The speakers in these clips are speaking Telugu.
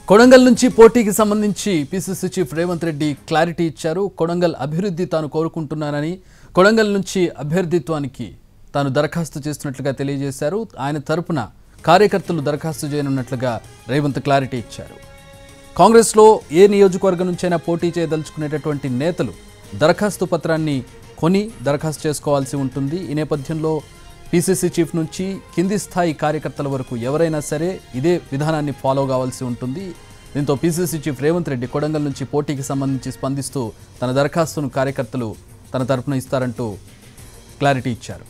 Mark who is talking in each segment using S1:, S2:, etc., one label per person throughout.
S1: కొడంగల్ నుంచి పోటీకి సంబంధించి PCC chief Revanth Reddy clarity ఇచ్చారు కొడంగల్ అభివృద్ధి తాను కోరుకుంటున్నానని కొడంగల్ నుంచి అభ్యర్థిత్వానికి తాను దరఖాస్తు చేస్తున్నట్లుగా తెలియజేశారు ఆయన తరపున కార్యకర్తలు దరఖాస్తు చేయనున్నట్లుగా రేవంత్ క్లారిటీ ఇచ్చారు కాంగ్రెస్లో ఏ నియోజకవర్గం నుంచైనా పోటీ చేయదలుచుకునేటటువంటి నేతలు దరఖాస్తు పత్రాన్ని కొని దరఖాస్తు చేసుకోవాల్సి ఉంటుంది ఈ నేపథ్యంలో పీసీసీ చీఫ్ నుంచి కింది స్థాయి కార్యకర్తల వరకు ఎవరైనా సరే ఇదే విధానాన్ని ఫాలో కావాల్సి ఉంటుంది దీంతో పీసీసీ చీఫ్ రేవంత్ రెడ్డి కొడంగల్ నుంచి పోటీకి సంబంధించి స్పందిస్తూ తన దరఖాస్తును కార్యకర్తలు తన తరపున ఇస్తారంటూ క్లారిటీ ఇచ్చారు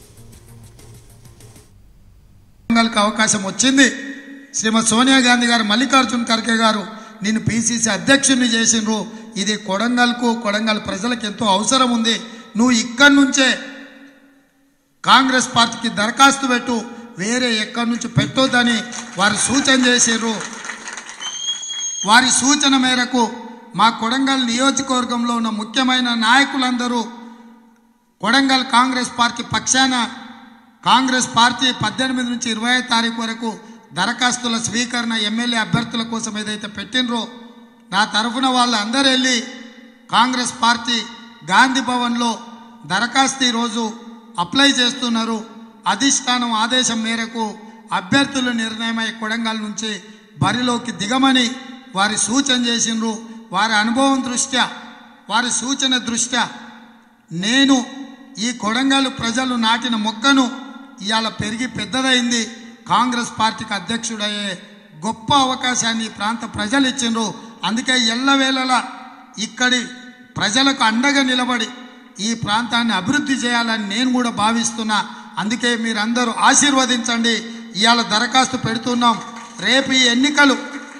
S2: కొడంగల్కి అవకాశం వచ్చింది శ్రీమతి సోనియా గాంధీ గారు మల్లికార్జున్ ఖర్గే గారు నిన్ను పిసిసి అధ్యక్షుడిని చేసిండ్రు ఇది కొడంగల్కు కొడంగల్ ప్రజలకు ఎంతో అవసరం ఉంది నువ్వు ఇక్కడి నుంచే కాంగ్రెస్ పార్టీకి దరఖాస్తు పెట్టు వేరే ఎక్కడి నుంచి పెట్టొద్దని వారు సూచన చేసిర్రు వారి సూచన మేరకు మా కొడంగల్ నియోజకవర్గంలో ఉన్న ముఖ్యమైన నాయకులందరూ కొడంగల్ కాంగ్రెస్ పార్టీ పక్షాన కాంగ్రెస్ పార్టీ పద్దెనిమిది నుంచి ఇరవై తారీఖు వరకు దరఖాస్తుల స్వీకరణ ఎమ్మెల్యే అభ్యర్థుల కోసం ఏదైతే పెట్టినరో నా తరఫున వాళ్ళు అందరూ వెళ్ళి కాంగ్రెస్ పార్టీ గాంధీ భవన్లో దరఖాస్తు ఈరోజు అప్లై చేస్తున్నారు అధిష్టానం ఆదేశం మేరకు అభ్యర్థులు నిర్ణయమై కొడంగల్ నుంచి బరిలోకి దిగమని వారి సూచన చేసిండ్రు వారి అనుభవం దృష్ట్యా వారి సూచన దృష్ట్యా నేను ఈ కొడంగల్ ప్రజలు నాటిన మొక్కను ఇవాళ పెరిగి పెద్దదైంది కాంగ్రెస్ పార్టీకి అధ్యక్షుడయ్యే గొప్ప అవకాశాన్ని ఈ ప్రాంత ప్రజలు ఇచ్చిండ్రు అందుకే ఎల్లవేళలా ఇక్కడి ప్రజలకు అండగా నిలబడి ఈ ప్రాంతాన్ని అభివృద్ధి చేయాలని నేను కూడా భావిస్తున్నా అందుకే మీరందరూ ఆశీర్వదించండి ఇవాళ దరఖాస్తు పెడుతున్నాం రేపు ఈ ఎన్నికలు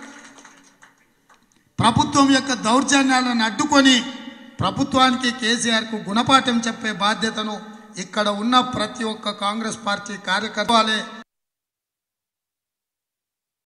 S2: ప్రభుత్వం యొక్క దౌర్జన్యాలను అడ్డుకొని ప్రభుత్వానికి కేసీఆర్కు గుణపాఠం చెప్పే బాధ్యతను ఇక్కడ ఉన్న ప్రతి ఒక్క కాంగ్రెస్ పార్టీ కార్యకర్తలే